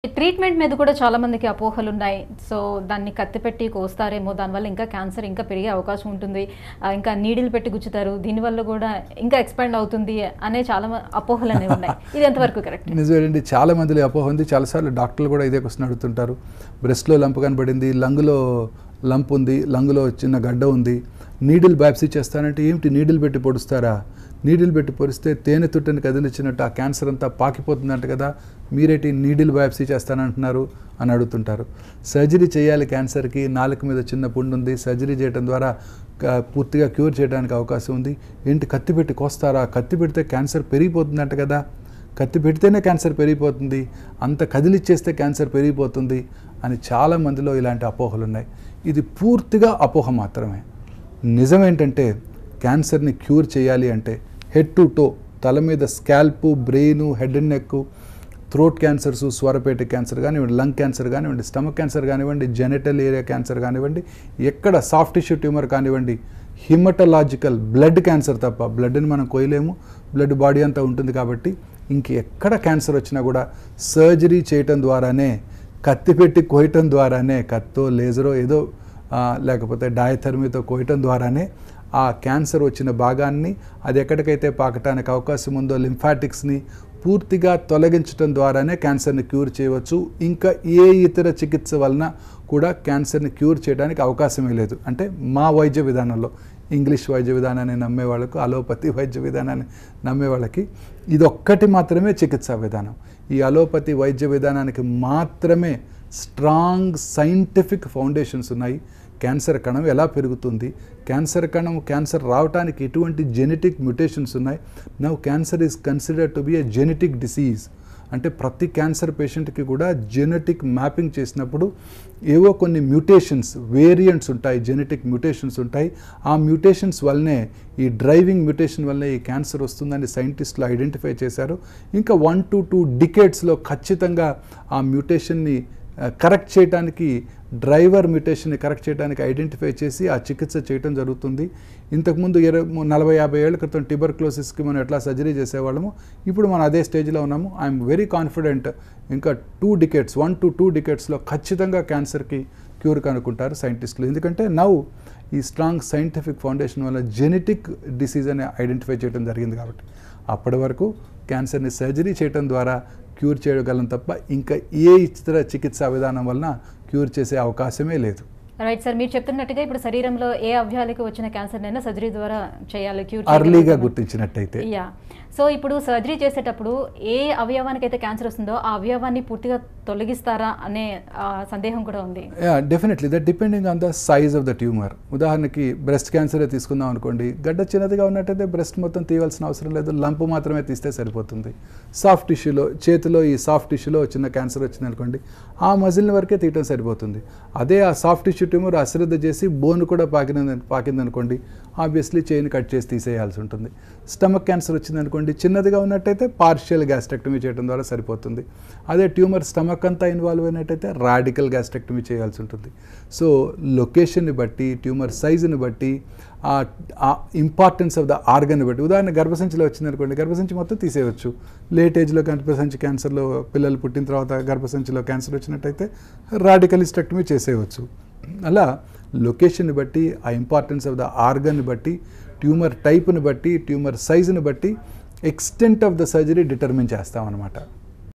treatment మీద కూడా చాలా మందికి అపోహలు ఉన్నాయి సో దాన్ని కత్తిపెట్టి కోస్తారేమో దానివల్ల ఇంకా క్యాన్సర్ ఇంకా పెరిగే అవకాశం ఉంటుంది ఆ, ఇంకా నీడిల్ పెట్టి గుచ్చుతారు దీనివల్ల కూడా ఇంకా ఎక్స్పాండ్ అవుతుంది అనే చాలా మ- అపోహలు అనేవి ఉన్నాయి ఇది ఎంతవరకు కరెక్ట్ నిజమేనండి చాలా మందిలో అపోహ ఉంది చాలాసార్లు డాక్టర్లు కూడా ఇదే క్వశ్చన్ అడుగుతుంటారు బ్రెస్ట్లో లంప్ కనబడింది లంగ్లో లంప్ ఉంది లంగ్లో చిన్న గడ్డ ఉంది నీడిల్ బయాప్సీ చేస్తానంటే ఏమిటి నీడిల్ పెట్టి పొడుస్తారా నీడిల్ పెట్టి పొడిస్తే తేనె తుట్టని కదిలించినట్టు ఆ క్యాన్సర్ అంతా పాకిపోతుందంట కదా మీరేటి నీడిల్ బయాప్సీ చేస్తానంటున్నారు అని అడుగుతుంటారు సర్జరీ చేయాలి క్యాన్సర్కి నాలుక మీద చిన్న పుండు ఉంది సర్జరీ చేయడం ద్వారా క- పూర్తిగా క్యూర్ చేయడానికి అవకాశం ఉంది ఏంటి కత్తి పెట్టి కోస్తారా కత్తి పెడితే క్యాన్సర్ పెరిగిపోతుందంట కదా కత్తి పెడితేనే క్యాన్సర్ పెరిగిపోతుంది అంత కదిలిచ్చేస్తే క్యాన్సర్ పెరిగిపోతుంది అని చాలా మందిలో ఇలాంటి అపోహలు ఉన్నాయి ఇది పూర్తిగా అపోహ మాత్రమే నిజం ఏంటంటే క్యాన్సర్ని క్యూర్ చేయాలి అంటే హెడ్ టు టో తల మీద scalp brain head and neck throat cancers స్వరపేట క్యాన్సర్ కానివ్వండి లంగ్ క్యాన్సర్ కానివ్వండి స్టమక్ క్యాన్సర్ కానివ్వండి జెనిటల్ ఏరియా క్యాన్సర్ కానివ్వండి ఎక్కడ సాఫ్ట్ టిష్యూ ట్యూమర్ కానివ్వండి హిమటలాజికల్ బ్లడ్ క్యాన్సర్ తప్ప బ్లడ్ని మనం కోయలేము బ్లడ్ బాడీ అంతా ఉంటుంది కాబట్టి ఇంక ఎక్కడ క్యాన్సర్ వచ్చినా కూడా సర్జరీ చేయటం ద్వారానే కత్తి పెట్టి కోయటం ద్వారానే కత్తో లేజరో ఏదో ఆ, లేకపోతే డయథర్మీతో కోయటం ద్వారానే ఆ క్యాన్సర్ వచ్చిన భాగాన్ని అది ఎక్కడికైతే పాకటానికి అవకాశం ఉందో లింఫాటిక్స్ని పూర్తిగా తొలగించడం ద్వారానే క్యాన్సర్ని క్యూర్ చేయవచ్చు ఇంకా ఏ ఇతర చికిత్స వలన కూడా క్యాన్సర్ని క్యూర్ చేయడానికి అవకాశమే లేదు అంటే మా వైద్య విధానంలో ఇంగ్లీష్ వైద్య విధానాన్ని నమ్మే వాళ్ళకు అలోపతి వైద్య విధానాన్ని నమ్మే వాళ్ళకి ఇదొక్కటి మాత్రమే చికిత్సా విధానం ఈ అలోపతి వైద్య విధానానికి మాత్రమే స్ట్రాంగ్ సైంటిఫిక్ ఫౌండేషన్స్ ఉన్నాయి క్యాన్సర్ కణం ఎలా పెరుగుతుంది క్యాన్సర్ కణం క్యాన్సర్ రావడానికి ఎటువంటి జెనెటిక్ మ్యుటేషన్స్ ఉన్నాయి now cancer is considered to be a genetic disease అంటే ప్రతి క్యాన్సర్ పేషెంట్కి కూడా జెనెటిక్ మ్యాపింగ్ చేసినప్పుడు ఏవో కొన్ని మ్యూటేషన్స్ వేరియంట్స్ ఉంటాయి జెనెటిక్ మ్యూటేషన్స్ ఉంటాయి ఆ మ్యూటేషన్స్ వల్లనే ఈ డ్రైవింగ్ మ్యూటేషన్ వల్లనే ఈ క్యాన్సర్ వస్తుందని సైంటిస్టులు ఐడెంటిఫై చేశారు ఇంకా వన్ టు టూ డికేట్స్లో ఖచ్చితంగా ఆ మ్యూటేషన్ని కరెక్ట్ చేయడానికి డ్రైవర్ మ్యూటేషన్ని కరెక్ట్ చేయడానికి ఐడెంటిఫై చేసి ఆ చికిత్స చేయడం జరుగుతుంది ఇంతకుముందు ఇరవై ము- నలభై యాభై ఏళ్ళ క్రితం ట్యూబర్క్లోసిస్కి మనం ఎట్లా సర్జరీ చేసేవాళ్ళము ఇప్పుడు మనం అదే స్టేజ్లో ఉన్నాము ఐఎమ్ వెరీ కాన్ఫిడెంట్ ఇంకా two decades one to two డికెట్స్లో ఖచ్చితంగా క్యాన్సర్కి క్యూర్ కనుక్కుంటారు సైంటిస్టులు ఎందుకంటే నవ్వు ఈ స్ట్రాంగ్ సైంటిఫిక్ ఫౌండేషన్ వల్ల జెనెటిక్ డిసీజ్ అని ఐడెంటిఫై చేయడం జరిగింది కాబట్టి అప్పటి వరకు క్యాన్సర్ని సర్జరీ చేయడం ద్వారా క్యూర్ చేయగలం తప్ప ఇంకా ఏ ఇతర చికిత్సా విధానం వలన క్యూర్ చేసే అవకాశమే లేదు రైట్ సార్ మీరు చెప్తున్నట్టుగా ఇప్పుడు శరీరంలో ఏ అవయవాలకు వచ్చిన క్యాన్సర్ అయినా సర్జరీ ద్వారా చేయాలి క్యూర్ అర్లీగా గుర్తించినట్టయితే యా సో ఇప్పుడు సర్జరీ చేసేటప్పుడు ఏ అవయవానికి అయితే క్యాన్సర్ వస్తుందో ఆ అవయవాన్ని పూర్తిగా తొలగిస్తారా అనే ఆ, సందేహం కూడా ఉంది yeah definitely that depending on the size of the tumour ఉదాహరణకి బ్రెస్ట్ క్యాన్సరే తీసుకుందాం అనుకోండి గడ్డ చిన్నదిగా ఉన్నట్టయితే బ్రెస్ట్ మొత్తం తీయవలసిన అవసరం లేదు లంపు మాత్రమే తీస్తే సరిపోతుంది సాఫ్ట్ టిష్యూలో చేతిలో ఈ సాఫ్ట్ టిష్యూలో చిన్న క్యాన్సర్ వచ్చింది అనుకోండి ఆ మజిల్ని వరకే తీయటం సరిపోతుంది అదే ఆ సాఫ్ట్ టిష్యూ ట్యూమర్ అశ్రద్ధ చేసి బోన్ కూడా పాకింది పాకిందనుకోండి ఆబ్వియస్లీ చైన్ కట్ చేసి తీసేయాల్సి ఉంటుంది స్టమక్ క్యాన్సర్ వచ్చిందనుకోండి చిన్నదిగా ఉన్నట్టయితే పార్షియల్ గ్యాస్ట్రెక్టమీ చేయడం ద్వారా సరిపోతుంది అదే ట్యూమర్ స్టమక్ అంతా ఇన్వాల్వ్ అయినట్టయితే రాడికల్ గ్యాస్ట్రెక్టమీ చేయాల్సి ఉంటుంది సో లొకేషన్ని బట్టి ట్యూమర్ సైజుని బట్టి ఆ ఇంపార్టెన్స్ ఆఫ్ ద ఆర్గన్ బట్టి ఉదాహరణ గర్భసంచిలో వచ్చిందనుకోండి గర్భసంచి మొత్తం తీసేయవచ్చు లేట్ ఏజ్లో గర్భసంచి క్యాన్సర్లో పిల్లలు పుట్టిన తర్వాత గర్భసంచిలో క్యాన్సర్ వచ్చినట్టయితే రాడికలిస్టెక్టమీ చేసేయవచ్చు అలా లొకేషన్ని బట్టి ఆ ఇంపార్టెన్స్ ఆఫ్ ద ఆర్గన్ని బట్టి ట్యూమర్ టైప్ని బట్టి ట్యూమర్ సైజుని బట్టి extent of the surgery determine చేస్తామన్నమాట